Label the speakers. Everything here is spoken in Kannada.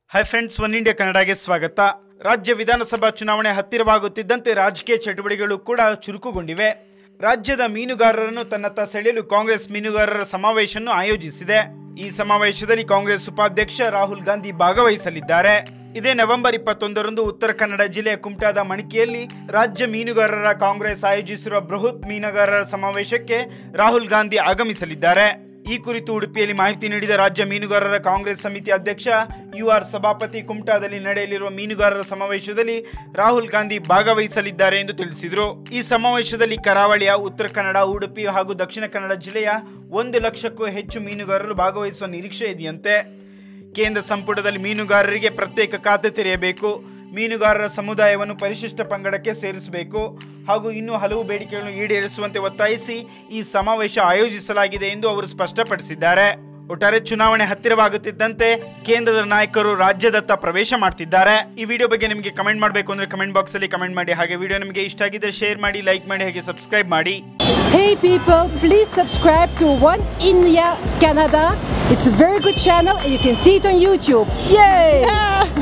Speaker 1: ಹೈ ಫ್ರೆಂಡ್ಸ್ ಒನ್ ಇಂಡಿಯಾ ಕನ್ನಡಗೆ ಸ್ವಾಗತ ರಾಜ್ಯ ವಿಧಾನಸಭಾ ಚುನಾವಣೆ ಹತ್ತಿರವಾಗುತ್ತಿದ್ದಂತೆ ರಾಜಕೀಯ ಚಟುವಟಿಕೆಗಳು ಕೂಡ ಚುರುಕುಗೊಂಡಿವೆ ರಾಜ್ಯದ ಮೀನುಗಾರರನ್ನು ತನ್ನತ್ತ ಸೆಳೆಯಲು ಕಾಂಗ್ರೆಸ್ ಮೀನುಗಾರರ ಸಮಾವೇಶವನ್ನು ಆಯೋಜಿಸಿದೆ ಈ ಸಮಾವೇಶದಲ್ಲಿ ಕಾಂಗ್ರೆಸ್ ಉಪಾಧ್ಯಕ್ಷ ರಾಹುಲ್ ಗಾಂಧಿ ಭಾಗವಹಿಸಲಿದ್ದಾರೆ ಇದೇ ನವೆಂಬರ್ ಇಪ್ಪತ್ತೊಂದರಂದು ಉತ್ತರ ಕನ್ನಡ ಜಿಲ್ಲೆಯ ಕುಮಟಾದ ಮಣಿಕೆಯಲ್ಲಿ ರಾಜ್ಯ ಮೀನುಗಾರರ ಕಾಂಗ್ರೆಸ್ ಆಯೋಜಿಸಿರುವ ಬೃಹತ್ ಮೀನುಗಾರರ ಸಮಾವೇಶಕ್ಕೆ ರಾಹುಲ್ ಗಾಂಧಿ ಆಗಮಿಸಲಿದ್ದಾರೆ ಈ ಕುರಿತು ಉಡುಪಿಯಲ್ಲಿ ಮಾಹಿತಿ ನೀಡಿದ ರಾಜ್ಯ ಮೀನುಗಾರರ ಕಾಂಗ್ರೆಸ್ ಸಮಿತಿ ಅಧ್ಯಕ್ಷ ಯು ಆರ್ ಸಭಾಪತಿ ಕುಮಟಾದಲ್ಲಿ ನಡೆಯಲಿರುವ ಮೀನುಗಾರರ ಸಮಾವೇಶದಲ್ಲಿ ರಾಹುಲ್ ಗಾಂಧಿ ಭಾಗವಹಿಸಲಿದ್ದಾರೆ ಎಂದು ತಿಳಿಸಿದರು ಈ ಸಮಾವೇಶದಲ್ಲಿ ಕರಾವಳಿಯ ಉತ್ತರ ಕನ್ನಡ ಉಡುಪಿ ಹಾಗೂ ದಕ್ಷಿಣ ಕನ್ನಡ ಜಿಲ್ಲೆಯ ಒಂದು ಲಕ್ಷಕ್ಕೂ ಹೆಚ್ಚು ಮೀನುಗಾರರು ಭಾಗವಹಿಸುವ ನಿರೀಕ್ಷೆ ಇದೆಯಂತೆ ಕೇಂದ್ರ ಸಂಪುಟದಲ್ಲಿ ಮೀನುಗಾರರಿಗೆ ಪ್ರತ್ಯೇಕ ಖಾತೆ ತೆರೆಯಬೇಕು ಮೀನುಗಾರರ ಸಮುದಾಯವನ್ನು ಪರಿಶಿಷ್ಟ ಪಂಗಡಕ್ಕೆ ಸೇರಿಸಬೇಕು ಹಾಗೂ ಇನ್ನೂ ಹಲವು ಬೇಡಿಕೆಗಳನ್ನು ಈಡೇರಿಸುವಂತೆ ಒತ್ತಾಯಿಸಿ ಈ ಸಮಾವೇಶ ಆಯೋಜಿಸಲಾಗಿದೆ ಎಂದು ಅವರು ಸ್ಪಷ್ಟಪಡಿಸಿದ್ದಾರೆ ಒಟ್ಟಾರೆ ಚುನಾವಣೆ ಹತ್ತಿರವಾಗುತ್ತಿದ್ದಂತೆ ಕೇಂದ್ರದ ನಾಯಕರು ರಾಜ್ಯದತ್ತ ಪ್ರವೇಶ ಮಾಡ್ತಿದ್ದಾರೆ ಈ ವಿಡಿಯೋ ಬಗ್ಗೆ ನಿಮಗೆ ಕಮೆಂಟ್ ಮಾಡಬೇಕು ಅಂದ್ರೆ ಕಮೆಂಟ್ ಬಾಕ್ಸ್ ಅಲ್ಲಿ ಕಮೆಂಟ್ ಮಾಡಿ ಹಾಗೆ ವಿಡಿಯೋ ನಿಮಗೆ ಇಷ್ಟ ಆಗಿದ್ರೆ ಶೇರ್ ಮಾಡಿ ಲೈಕ್ ಮಾಡಿ ಹಾಗೆ ಸಬ್ಸ್ಕ್ರೈಬ್ ಮಾಡಿ
Speaker 2: Hey people, please subscribe to One India Canada. It's a very good channel and you can see it on YouTube. Yay!